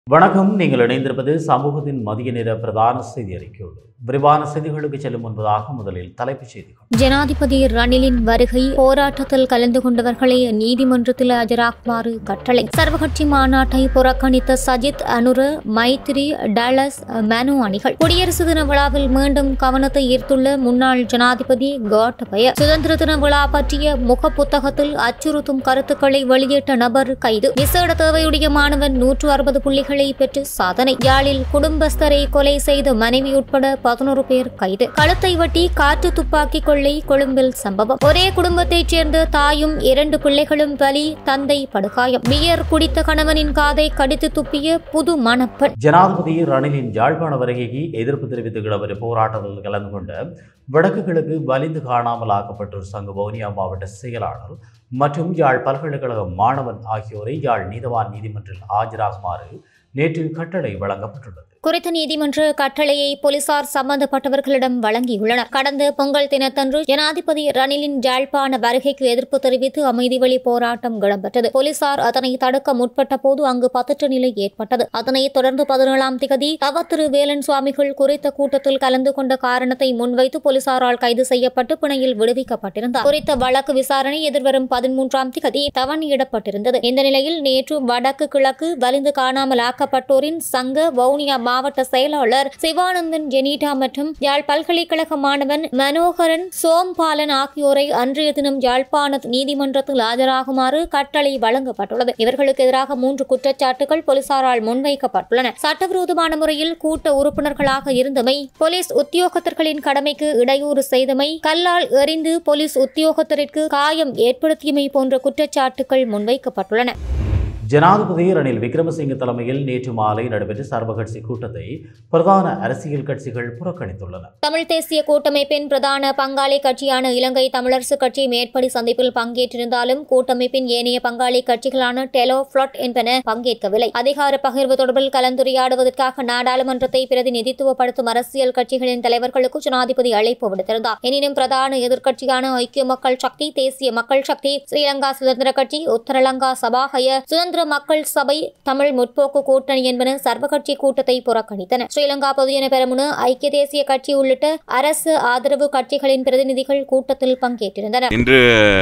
வணக்கம் நீங்கள் இணைந்திருப்பது சமூகத்தின் மதிய நேர பிரதான செய்தி அறிக்கையோடு விரிவான செய்திகளுக்கு செல்லும் முன்பதாக முதலில் தலைப்புச் செய்திகள் ஜனாதிபதி ரணிலின் வருகை போராட்டத்தில் கலந்து கொண்டவர்களை நீதிமன்றத்தில் ஆஜராகுமாறு கட்டளை சர்வகட்சி மாநாட்டை புறக்கணித்த சஜித் அனுர மைத்ரி டலஸ் மனு அணிகள் குடியரசு தின விழாவில் மீண்டும் கவனத்தை ஈர்த்துள்ள முன்னாள் ஜனாதிபதி கோட்டபய சுதந்திர தின விழா பற்றிய முக புத்தகத்தில் அச்சுறுத்தும் கருத்துக்களை வெளியிட்ட நபர் கைது விசேட தேவையுடைய மாணவன் நூற்று அறுபது புள்ளிகளை பெற்று சாதனை யாழில் குடும்பஸ்தரை கொலை செய்த மனைவி உட்பட பதினோரு பேர் கைது கழுத்தை வெட்டி காற்று துப்பாக்கி கொள்ளை கொழும்பில் சம்பவம் ஒரே குடும்பத்தைச் சேர்ந்த தாயும் இரண்டு பிள்ளைகளும் பலி தந்தை படுகாயம் பியர் குடித்த கணவனின் காதை கடித்து துப்பிய புது மணப்பெண் ஜனாதிபதி ரணிலின் யாழ்ப்பாண வருகைக்கு எதிர்ப்பு தெரிவித்து கிளம்பிய போராட்டத்தில் கலந்து கொண்ட வடக்கு கிழக்கு வலிந்து காணாமல் ஆக்கப்பட்டோர் சங்க வவுனியா மாவட்ட செயலாளர் மற்றும் யாழ் பல்கலைக்கழக மாணவன் ஆகியோரை யாழ் நீதவான் நீதிமன்றில் ஆஜராகுமாறு நேற்று கட்டளை வழங்கப்பட்டுள்ளது குறித்த நீதிமன்ற கட்டளையை போலீசார் சம்பந்தப்பட்டவர்களிடம் வழங்கியுள்ளனர் கடந்த பொங்கல் தினத்தன்று ஜனாதிபதி ரணிலின் யாழ்ப்பாண வருகைக்கு எதிர்ப்பு தெரிவித்து அமைதி வழி போராட்டம் இடம்பெற்றது போலீசார் அதனை தடுக்க முற்பட்ட போது அங்கு பதற்ற நிலை ஏற்பட்டது அதனைத் தொடர்ந்து பதினேழாம் திகதி தவ திரு வேலன் சுவாமிகள் குறித்த கூட்டத்தில் கலந்து கொண்ட காரணத்தை முன்வைத்து போலீசாரால் கைது செய்யப்பட்டு பிணையில் விடுவிக்கப்பட்டிருந்தார் குறித்த வழக்கு விசாரணை எதிர்வரும் பதிமூன்றாம் திகதி தவணையிடப்பட்டிருந்தது இந்த நிலையில் நேற்று வடக்கு கிழக்கு வலிந்து காணாமல் ஆக்கப்பட்டோரின் சங்க வவுனியா மாவட்ட செயலாளர் சிவானந்தன் ஜெனீட்டா மற்றும் யாழ் பல்கலைக்கழக மாணவன் மனோகரன் சோம்பாலன் ஆகியோரை அன்றைய தினம் யாழ்ப்பாண நீதிமன்றத்தில் ஆஜராகுமாறு கட்டளை வழங்கப்பட்டுள்ளது இவர்களுக்கு எதிராக மூன்று குற்றச்சாட்டுகள் போலீசாரால் முன்வைக்கப்பட்டுள்ளன சட்டவிரோதமான முறையில் கூட்ட உறுப்பினர்களாக இருந்தமை போலீஸ் உத்தியோகத்தர்களின் கடமைக்கு இடையூறு செய்தமை கல்லால் எறிந்து போலீஸ் உத்தியோகத்தருக்கு காயம் ஏற்படுத்தியமை போன்ற குற்றச்சாட்டுகள் முன்வைக்கப்பட்டுள்ளன ஜனாதிபதி ரணில் விக்ரமசிங்க தலைமையில் நேற்று மாலை நடைபெற்ற சர்வகட்சி கூட்டத்தை பிரதான அரசியல் கட்சிகள் புறக்கணித்துள்ளன தமிழ் தேசிய கூட்டமைப்பின் பிரதான பங்காளி கட்சியான இலங்கை தமிழரசு கட்சி மேற்படி சந்திப்பில் பங்கேற்றிருந்தாலும் கூட்டமைப்பின் ஏனைய பங்காளி கட்சிகளான டெலோ ஃபிளட் என்பன பங்கேற்கவில்லை அதிகார பகிர்வு தொடர்பில் கலந்துரையாடுவதற்காக நாடாளுமன்றத்தை பிரதிநிதித்துவப்படுத்தும் அரசியல் கட்சிகளின் தலைவர்களுக்கு ஜனாதிபதி அழைப்பு விடுத்திருந்தார் எனினும் பிரதான எதிர்க்கட்சியான ஐக்கிய மக்கள் சக்தி தேசிய மக்கள் சக்தி ஸ்ரீலங்கா சுதந்திர கட்சி உத்தரலங்கா சபாஹய சுதந்திர மக்கள் சபை தமிழ் முற்போக்கு கூட்டணி என்பன சர்வகட்சி கூட்டத்தை புறக்கணித்தன ஸ்ரீலங்கா பொதுஜன பெரமுன ஐக்கிய தேசிய கட்சி உள்ளிட்ட அரசு ஆதரவு கட்சிகளின் பிரதிநிதிகள் கூட்டத்தில் பங்கேற்றிருந்தனர் இன்று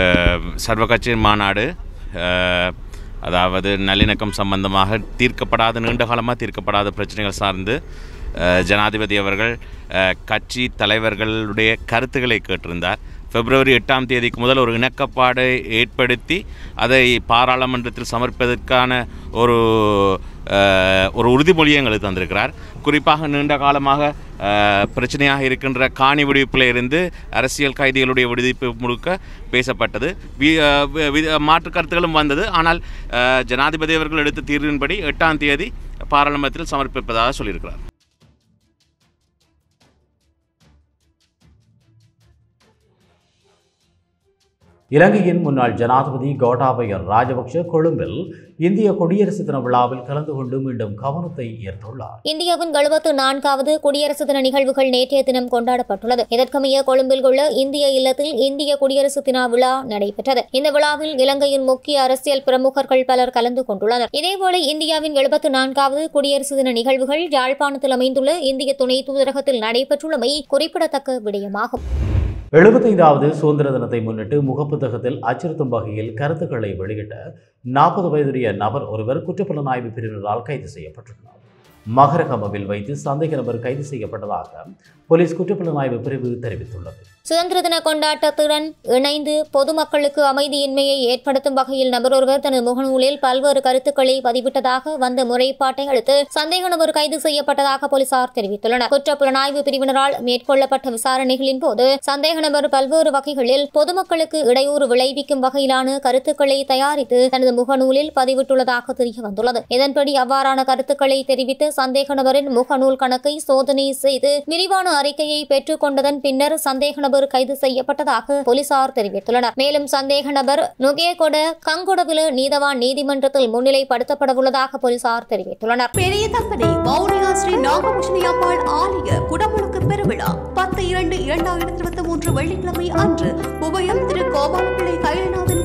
சர்வகட்சி மாநாடு அஹ், அதாவது நல்லிணக்கம் சம்பந்தமாக தீர்க்கப்படாத நீண்ட காலமாக தீர்க்கப்படாத பிரச்சனைகள் சார்ந்து அஹ், ஜனாதிபதி அவர்கள் அஹ், கட்சி தலைவர்களுடைய கருத்துக்களை கேட்டிருந்தார் பிப்ரவரி எட்டாம் தேதிக்கு முதல் ஒரு இணக்கப்பாடை ஏற்படுத்தி அதை பாராளுமன்றத்தில் சமர்ப்பதற்கான ஒரு அஹ், ஒரு உறுதிமொழியை எங்களுக்கு தந்திருக்கிறார் குறிப்பாக நீண்ட காலமாக அஹ், பிரச்சனையாக இருக்கின்ற காணி விடுவிப்பில் இருந்து அரசியல் கைதிகளுடைய விடுவிப்பு முழுக்க பேசப்பட்டது வி- அஹ், வி- வி- மாற்று கருத்துக்களும் வந்தது ஆனால் அஹ், ஜனாதிபதி அவர்கள் எடுத்த தீர்வின்படி எட்டாம் தேதி பாராளுமன்றத்தில் சமர்ப்பிப்பதாக சொல்லியிருக்கிறார் இலங்கையின் முன்னாள் ஜனாதிபதி கோட்டாபய ராஜபக்ஷ கொழும்பில் இந்திய குடியரசு தின விழாவில் கலந்து கொண்டு மீண்டும் கவனத்தை ஈர்த்துள்ளார் இந்தியாவின் எழுபத்து நான்காவது குடியரசு தின நிகழ்வுகள் நேற்றைய தினம் கொண்டாடப்பட்டுள்ளது இதற்கமைய கொழும்பில் உள்ள இந்திய இல்லத்தில் இந்திய குடியரசு தின விழா நடைபெற்றது இந்த விழாவில் இலங்கையின் முக்கிய அரசியல் பிரமுகர்கள் பலர் கலந்து கொண்டுள்ளனர் இதேபோல இந்தியாவின் எழுபத்து நான்காவது குடியரசு தின நிகழ்வுகள் யாழ்ப்பாணத்தில் அமைந்துள்ள இந்திய துணை தூதரகத்தில் நடைபெற்றுள்ளமை குறிப்பிடத்தக்க விடயமாகும் எழுபத்தைந்தாவது சுதந்திர தினத்தை முன்னிட்டு முகப்புத்தகத்தில் அச்சுறுத்தும் வகையில் கருத்துக்களை வெளியிட்ட நாற்பது வயதுடைய நபர் ஒருவர் குற்றப்புலனாய்வு பிரிவினரால் கைது செய்யப்பட்டுள்ளார் மகரகமவில் வைத்து சந்தேக நபர் கைது செய்யப்பட்டதாக போலீஸ் குற்றப்புலனாய்வு பிரிவு தெரிவித்துள்ளது சுதந்திர தின கொண்டாட்டத்துடன் இணைந்து பொதுமக்களுக்கு அமைதியின்மையை ஏற்படுத்தும் வகையில் நபர் ஒருவர் தனது முகநூலில் பல்வேறு கருத்துக்களை பதிவிட்டதாக வந்த முறைப்பாட்டை அடுத்து சந்தேக நபர் கைது செய்யப்பட்டதாக போலீசார் தெரிவித்துள்ளனர் குற்றப்புலனாய்வு பிரிவினரால் மேற்கொள்ளப்பட்ட விசாரணைகளின் போது சந்தேக நபர் பல்வேறு வகைகளில் பொதுமக்களுக்கு இடையூறு விளைவிக்கும் வகையிலான கருத்துக்களை தயாரித்து தனது முகநூலில் பதிவிட்டுள்ளதாக தெரிய வந்துள்ளது இதன்படி அவ்வாறான கருத்துக்களை தெரிவித்து சந்தேக நபரின் முகநூல் கணக்கை சோதனை செய்து விரிவான அறிக்கையை பெற்றுக் கொண்டதன் பின்னர் சந்தேக நபர் கைது செய்யப்பட்டதாக போலீசார் தெரிவித்துள்ளனர் மேலும் சந்தேக நபர் நுகேகொட கங்கொடவில நீதவான் நீதிமன்றத்தில் முன்னிலைப்படுத்தப்படவுள்ளதாக போலீசார் தெரிவித்துள்ளனர் பெரிய தம்பதி வவுனியா ஸ்ரீ நாகபூஷணி அம்பாள் ஆலய குடமுழுக்கு பெருவிழா பத்து இரண்டு இரண்டாயிரத்தி இருபத்தி மூன்று வெள்ளிக்கிழமை அன்று உபயம் திரு கோபாலப்பிள்ளை கைலநாதன் குடும்பத்தினர்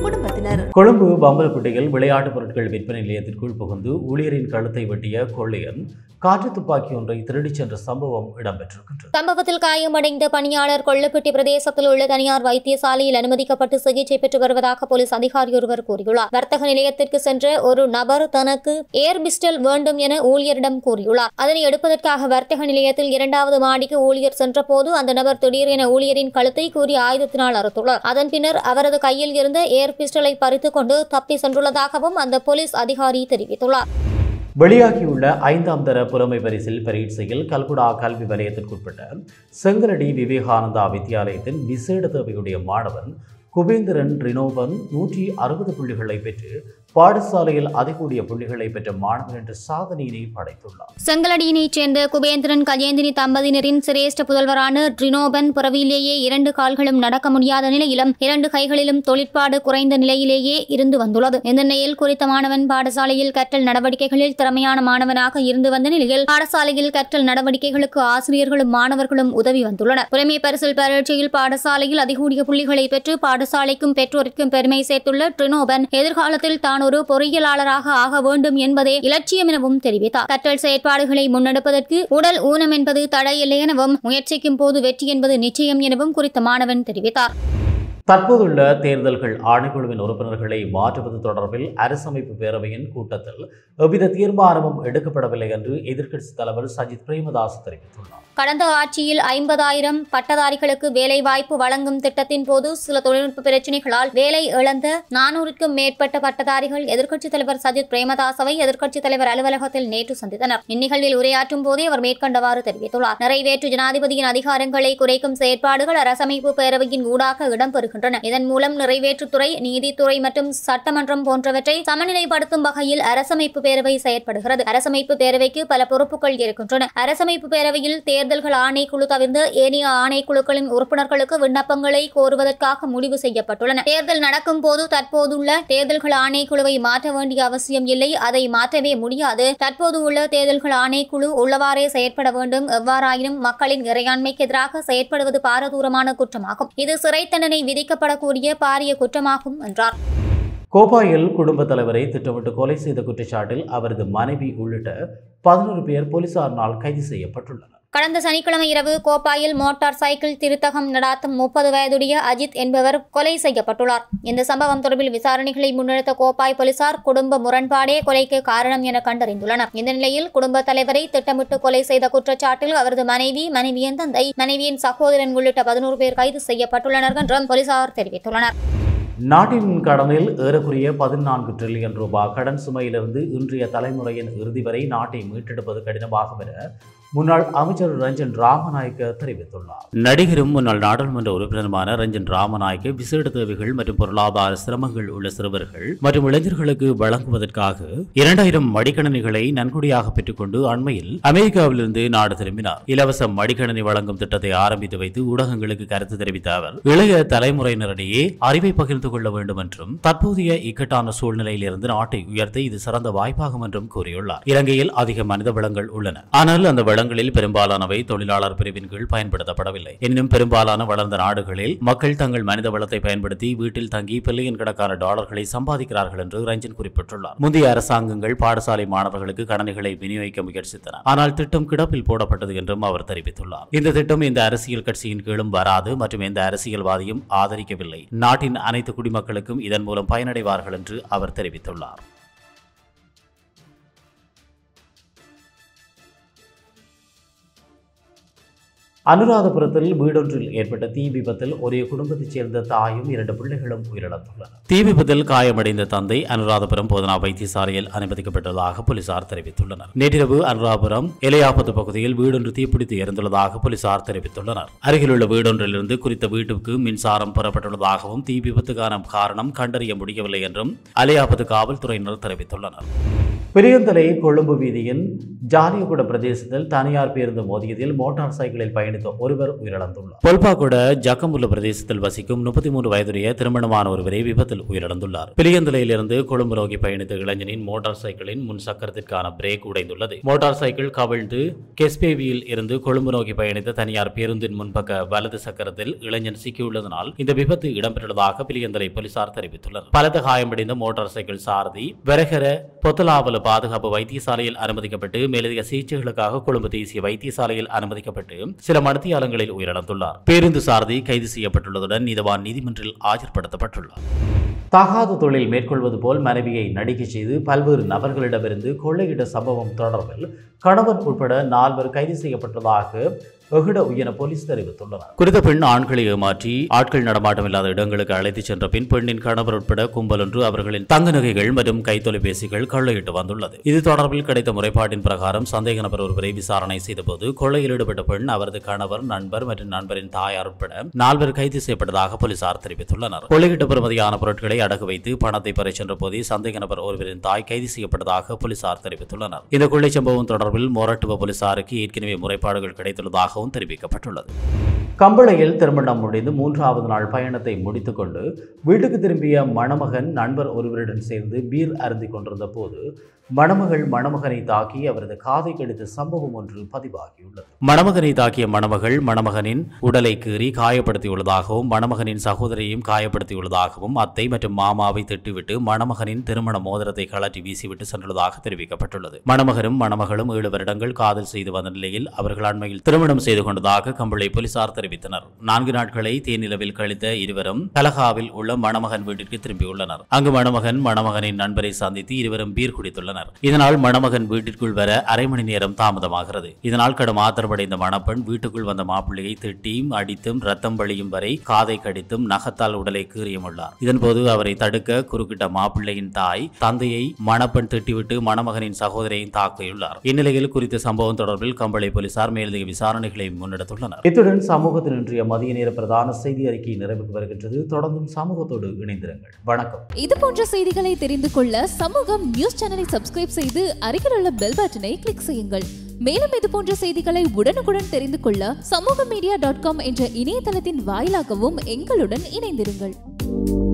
செய்தனர் கொழும்பு பம்பலப்பட்டியில் விளையாட்டுப் பொருட்கள் விற்பனை நிலையத்திற்குள் புகுந்து ஊழியரின் கழுத்தை வெட்டிய கொள்ளையன் காற்று துப்பாக்கி ஒன்றை திருடிச் சென்ற சம்பவம் இடம்பெற்றிருக்கின்றது சம்பவத்தில் காயமடைந்த பணியாளர் கொள்ளுப்பட்டி பிரதேசத்தில் உள்ள தனியார் வைத்தியசாலையில் அனுமதிக்கப்பட்டு சிகிச்சை பெற்று வருவதாக போலீஸ் அதிகாரி ஒருவர் கூறியுள்ளார் வர்த்தக நிலையத்திற்கு சென்ற ஒரு நபர் தனக்கு ஏர் பிஸ்டல் வேண்டும் என ஊழியரிடம் கூறியுள்ளார் அதனை எடுப்பதற்காக வர்த்தக நிலையத்தில் இரண்டாவது மாடிக்கு ஊழியர் சென்றபோது அந்த நபர் திடீரென ஊழியரின் கழுத்தை கூறி ஆயுதத்தினால் அறுத்துள்ளார் அதன் பின்னர் அவரது கையில் இருந்த ஏர் பிஸ்டலை பறித்துக் கொண்டு தப்பி சென்றுள்ளதாகவும் அந்த போலீஸ் அதிகாரி தெரிவித்துள்ளார் வெளியாகியுள்ள ஐந்தாம் தர புலமை பரிசில் பரீட்சையில் கல்குடா கல்வி வலயத்திற்குட்பட்ட செங்கலடி விவேகானந்தா வித்தியாலயத்தின் விசேட தேவையுடைய மாணவன் குபேந்திரன் ரினோவன் நூற்றி அறுபது புள்ளிகளை பெற்று பாடசாலையில் அதிகூடிய புள்ளிகளை பெற்ற மாணவன் என்ற சாதனையினை படைத்துள்ளார் செங்கலடியினைச் சேர்ந்த குபேந்திரன் கஜேந்திரி தம்பதியினரின் சிரேஷ்ட புதல்வரான ட்ரினோபன் பிறவியிலேயே இரண்டு கால்களும் நடக்க முடியாத நிலையிலும் இரண்டு கைகளிலும் தொழிற்பாடு குறைந்த நிலையிலேயே இருந்து வந்துள்ளது இந்த நிலையில் குறித்த மாணவன் பாடசாலையில் கற்றல் நடவடிக்கைகளில் திறமையான மாணவனாக இருந்து வந்த நிலையில் பாடசாலையில் கற்றல் நடவடிக்கைகளுக்கு ஆசிரியர்களும் மாணவர்களும் உதவி வந்துள்ளனர் புலமை பரிசில் பரீட்சையில் பாடசாலையில் அதிகூடிய புள்ளிகளை பெற்று பாடசாலைக்கும் பெற்றோருக்கும் பெருமை சேர்த்துள்ள ட்ரினோபன் எதிர்காலத்தில் தான் ஒரு பொறியியலாளராக ஆக வேண்டும் என்பதே இலட்சியம் எனவும் தெரிவித்தார் கற்றல் செயற்பாடுகளை முன்னெடுப்பதற்கு உடல் ஊனம் என்பது தடையில்லை எனவும் முயற்சிக்கும் போது வெற்றி என்பது நிச்சயம் எனவும் குறித்த மாணவன் தெரிவித்தார் தற்போதுள்ள தேர்தல்கள் ஆணைக்குழுவின் உறுப்பினர்களை மாற்றுவது தொடர்பில் அரசமைப்பு பேரவையின் கூட்டத்தில் எவ்வித தீர்மானமும் எடுக்கப்படவில்லை என்று எதிர்க்கட்சித் தலைவர் சஜித் பிரேமதாஸ் தெரிவித்துள்ளார் கடந்த ஆட்சியில் ஐம்பதாயிரம் பட்டதாரிகளுக்கு வேலை வாய்ப்பு வழங்கும் திட்டத்தின் போது சில தொழில்நுட்ப பிரச்சினைகளால் வேலை இழந்த நானூறுக்கும் மேற்பட்ட பட்டதாரிகள் எதிர்க்கட்சித் தலைவர் சஜித் பிரேமதாசவை எதிர்க்கட்சித் தலைவர் அலுவலகத்தில் நேற்று சந்தித்தனர் இந்நிகழ்வில் உரையாற்றும் போதே அவர் மேற்கண்டவாறு தெரிவித்துள்ளார் நிறைவேற்று ஜனாதிபதியின் அதிகாரங்களை குறைக்கும் செயற்பாடுகள் அரசமைப்பு பேரவையின் ஊடாக இடம்பெறுகின்றன இதன் மூலம் நிறைவேற்றுத்துறை நீதித்துறை மற்றும் சட்டமன்றம் போன்றவற்றை சமநிலைப்படுத்தும் வகையில் அரசமைப்பு பேரவை செயற்படுகிறது அரசமைப்பு பேரவைக்கு பல பொறுப்புகள் இருக்கின்றன அரசமைப்பு பேரவையில் தேர்தல்கள் ஆணைக்குழு தவிர்த்து ஏனைய ஆணைக்குழுக்களின் உறுப்பினர்களுக்கு விண்ணப்பங்களை கோருவதற்காக முடிவு செய்யப்பட்டுள்ளன தேர்தல் நடக்கும் போது தற்போதுள்ள தேர்தல்கள் ஆணைக்குழுவை மாற்ற வேண்டிய அவசியம் இல்லை அதை மாற்றவே முடியாது தற்போது உள்ள தேர்தல்கள் ஆணைக்குழு உள்ளவாறே செயற்பட வேண்டும் எவ்வாறாயினும் மக்களின் இறையாண்மைக்கு எதிராக செயற்படுவது பாரதூரமான குற்றமாகும் இது சிறை தண்டனை விதிக்கப்படக்கூடிய பாரிய குற்றமாகும் என்றார் கோப்பாயில் குடும்பத் தலைவரை திட்டமிட்டு கொலை செய்த குற்றச்சாட்டில் அவரது மனைவி உள்ளிட்ட பதினோரு பேர் போலீசாரினால் கைது செய்யப்பட்டுள்ளனர் கடந்த சனிக்கிழமை இரவு கோப்பாயில் மோட்டார் சைக்கிள் திருத்தகம் நடாத்தும் முப்பது வயதுடைய அஜித் என்பவர் கொலை செய்யப்பட்டுள்ளார் இந்த சம்பவம் தொடர்பில் விசாரணைகளை முன்னெடுத்த கோப்பாய் போலீசார் குடும்ப முரண்பாடே கொலைக்கு காரணம் என கண்டறிந்துள்ளனர் இந்த நிலையில் குடும்ப தலைவரை திட்டமிட்டு கொலை செய்த குற்றச்சாட்டில் அவரது மனைவி மனைவியின் தந்தை மனைவியின் சகோதரன் உள்ளிட்ட பதினோரு பேர் கைது செய்யப்பட்டுள்ளனர் என்றும் போலீசார் தெரிவித்துள்ளனர் நாட்டின் கடனில் ஏறக்குறைய பதினான்கு டிரில்லியன் ரூபாய் கடன் சுமையிலிருந்து இன்றைய தலைமுறையின் இறுதி வரை நாட்டை மீட்டெடுப்பது கடினமாகும் என முன்னாள் அமைச்சர் ரஞ்சன் ராமநாயக்க தெரிவித்துள்ளார் நடிகரும் முன்னாள் நாடாளுமன்ற உறுப்பினருமான ரஞ்சன் ராமநாயக்க விசேட தேவைகள் மற்றும் பொருளாதார சிரமங்கள் உள்ள சிறுவர்கள் மற்றும் இளைஞர்களுக்கு வழங்குவதற்காக இரண்டாயிரம் மடிக்கணினிகளை நன்கொடையாக பெற்றுக்கொண்டு அண்மையில் அமெரிக்காவிலிருந்து நாடு திரும்பினார் இலவச மடிக்கணினி வழங்கும் திட்டத்தை ஆரம்பித்து வைத்து ஊடகங்களுக்கு கருத்து தெரிவித்த அவர் இளைய தலைமுறையினரிடையே அறிவை பகிர்ந்து கொள்ள வேண்டும் என்றும் தற்போதைய இக்கட்டான சூழ்நிலையில் இருந்து நாட்டை உயர்த்த இது சிறந்த வாய்ப்பாகும் என்றும் கூறியுள்ளார் இலங்கையில் அதிக மனித வளங்கள் உள்ளன ஆனால் அந்த வளங்களில் பெரும்பாலானவை தொழிலாளர் பிரிவின் கீழ் பயன்படுத்தப்படவில்லை எனினும் பெரும்பாலான வளர்ந்த நாடுகளில் மக்கள் தங்கள் மனித வளத்தை பயன்படுத்தி வீட்டில் தங்கி பில்லியன் கணக்கான டாலர்களை சம்பாதிக்கிறார்கள் என்று ரஞ்சன் குறிப்பிட்டுள்ளார் முந்தைய அரசாங்கங்கள் பாடசாலை மாணவர்களுக்கு கடனைகளை விநியோகிக்க முயற்சித்தன ஆனால் திட்டம் கிடப்பில் போடப்பட்டது என்றும் அவர் தெரிவித்துள்ளார் இந்த திட்டம் இந்த அரசியல் கட்சியின் கீழும் வராது மற்றும் எந்த அரசியல்வாதியும் ஆதரிக்கவில்லை நாட்டின் அனைத்து குடிமக்களுக்கும் இதன் மூலம் பயனடைவார்கள் என்று அவர் தெரிவித்துள்ளார் அனுராதபுரத்தில் வீடொன்றில் ஏற்பட்ட தீ விபத்தில் ஒரே குடும்பத்தைச் சேர்ந்த தாயும் இரண்டு பிள்ளைகளும் உயிரிழந்துள்ளனர் தீ விபத்தில் காயமடைந்த தந்தை அனுராதபுரம் போதனா வைத்தியசாலையில் அனுமதிக்கப்பட்டுள்ளதாக போலீசார் தெரிவித்துள்ளனர் நேற்றிரவு அனுராதபுரம் எலையாபத்து பகுதியில் வீடொன்று தீப்பிடித்து எரிந்துள்ளதாக போலீசார் தெரிவித்துள்ளனர் அருகிலுள்ள வீடொன்றிலிருந்து குறித்த வீட்டுக்கு மின்சாரம் பெறப்பட்டுள்ளதாகவும் தீ விபத்துக்கான காரணம் கண்டறிய முடியவில்லை என்றும் அலையாபத்து காவல்துறையினர் தெரிவித்துள்ளனர் பெரியந்தலை கொழும்பு வீதியின் ஜாலியகுட பிரதேசத்தில் தனியார் பேருந்து மோதியதில் மோட்டார் சைக்கிளில் பயணித்த ஒருவர் உயிரிழந்துள்ளார் பொல்பாக்குட ஜக்கமுல்ல பிரதேசத்தில் வசிக்கும் முப்பத்தி மூன்று வயதுடைய திருமணமான ஒருவரை விபத்தில் உயிரிழந்துள்ளார் பிரியந்தலையிலிருந்து கொழும்பு நோக்கி பயணித்த இளைஞனின் மோட்டார் சைக்கிளின் முன் சக்கரத்திற்கான பிரேக் உடைந்துள்ளது மோட்டார் சைக்கிள் கவிழ்ந்து கெஸ்பேவியில் இருந்து கொழும்பு நோக்கி பயணித்த தனியார் பேருந்தின் முன்பக்க வலது சக்கரத்தில் இளைஞன் சிக்கியுள்ளதனால் இந்த விபத்து இடம்பெற்றுள்ளதாக பிரியந்தலை போலீசார் தெரிவித்துள்ளனர் பலத்த காயமடைந்த மோட்டார் சைக்கிள் சாரதி வெரகர பொத்தலாவல பாதுகாப்பு வைத்தியசாலையில் அனுமதிக்கப்பட்டு மேலதிக சிகிச்சைகளுக்காக கொழும்பு தேசிய வைத்தியசாலையில் அனுமதிக்கப்பட்டு சில மணித்தியாலங்களில் உயிரிழந்துள்ளார் பேருந்து சாரதி கைது செய்யப்பட்டுள்ளதுடன் நீதவான் நீதிமன்றில் ஆஜர்படுத்தப்பட்டுள்ளார் தகாத தொழில் மேற்கொள்வது போல் மனைவியை நடிக்கை செய்து பல்வேறு நபர்களிடமிருந்து கொள்ளையிட்ட சம்பவம் தொடர்பில் கணவன் உட்பட நால்வர் கைது செய்யப்பட்டதாக எகுட உயன போலீஸ் தெரிவித்துள்ளனர் குறித்த பெண் ஆண்களை ஏமாற்றி ஆட்கள் நடமாட்டம் இல்லாத இடங்களுக்கு அழைத்துச் சென்ற பின் பெண்ணின் கணவர் உட்பட கும்பல் ஒன்று அவர்களின் தங்க நகைகள் மற்றும் கைத்தொலைபேசிகள் கொள்ளையிட்டு வந்துள்ளது இது தொடர்பில் கிடைத்த முறைப்பாட்டின் பிரகாரம் சந்தேக நபர் ஒருவரை விசாரணை செய்தபோது கொள்ளையில் ஈடுபட்ட பெண் அவரது கணவர் நண்பர் மற்றும் நண்பரின் தாயார் உட்பட நால்வர் கைது செய்யப்பட்டதாக போலீசார் தெரிவித்துள்ளனர் கொள்ளையிட்ட பெறுமதியான பொருட்களை அடகு வைத்து பணத்தை பெறச் சென்ற போதே சந்தேக நபர் ஒருவரின் தாய் கைது செய்யப்பட்டதாக போலீசார் தெரிவித்துள்ளனர் இந்த கொள்ளை சம்பவம் தொடர்பில் மொரட்டுவ போலீசாருக்கு ஏற்கனவே முறைப்பாடுகள் கிடைத்துள்ளதாகவும் தெரிவிக்கப்பட்டுள்ளது கம்பளையில் திருமணம் முடிந்து மூன்றாவது நாள் பயணத்தை முடித்துக்கொண்டு வீட்டுக்கு திரும்பிய மணமகன் நண்பர் ஒருவருடன் சேர்ந்து பீர் அருந்திக் கொண்டிருந்த போது மணமகள் மணமகனை தாக்கி அவரது காதை கடித்த சம்பவம் ஒன்று பதிவாகியுள்ளது மணமகனை தாக்கிய மணமகள் மணமகனின் உடலை கீறி காயப்படுத்தியுள்ளதாகவும் மணமகனின் சகோதரியையும் காயப்படுத்தியுள்ளதாகவும் அத்தை மற்றும் மாமாவை திட்டிவிட்டு மணமகனின் திருமண மோதிரத்தை கழற்றி வீசிவிட்டு சென்றுள்ளதாக தெரிவிக்கப்பட்டுள்ளது மணமகனும் மணமகளும் ஏழு வருடங்கள் காதல் செய்து வந்த நிலையில் அவர்கள் அண்மையில் திருமணம் செய்து கொண்டதாக கம்பளை போலீசார் தெரிவித்தனர் நான்கு நாட்களை தேனிலவில் கழித்த இருவரும் கலகாவில் உள்ள மணமகன் வீட்டிற்கு திரும்பியுள்ளனர் அங்கு மணமகன் மணமகனின் நண்பரை சந்தித்து இருவரும் பீர் குடித்துள்ளனர் இதனால் மணமகன் வீட்டிற்குள் வர அரை மணி நேரம் தாமதமாகிறது இதனால் கடும் ஆத்திரமடைந்த மணப்பெண் வீட்டுக்குள் வந்த மாப்பிள்ளையை திட்டியும் அடித்தும் ரத்தம் வழியும் வரை காதை கடித்தும் நகத்தால் உடலை கீறியும் உள்ளார் இதன்போது அவரை தடுக்க குறுக்கிட்ட மாப்பிள்ளையின் தாய் தந்தையை மணப்பெண் திட்டிவிட்டு மணமகனின் சகோதரியை தாக்கியுள்ளார் இந்நிலையில் குறித்த சம்பவம் தொடர்பில் கம்பளை போலீசார் மேலதிக விசாரணைகளை முன்னெடுத்துள்ளனர் இத்துடன் சமூகத்தின் இன்றைய மதிய நேர பிரதான செய்தி அறிக்கை நிறைவுக்கு வருகின்றது தொடர்ந்தும் சமூகத்தோடு இணைந்திருங்கள் வணக்கம் இது போன்ற செய்திகளை தெரிந்து கொள்ள சமூகம் நியூஸ் சேனலை சப்ஸ்கிரைப் செய்து அருகில் உள்ள பெல் பட்டனை கிளிக் செய்யுங்கள் மேலும் இது போன்ற செய்திகளை உடனுக்குடன் தெரிந்து கொள்ள சமூக மீடியா டாட் காம் என்ற இணையதளத்தின் வாயிலாகவும் எங்களுடன் இணைந்திருங்கள்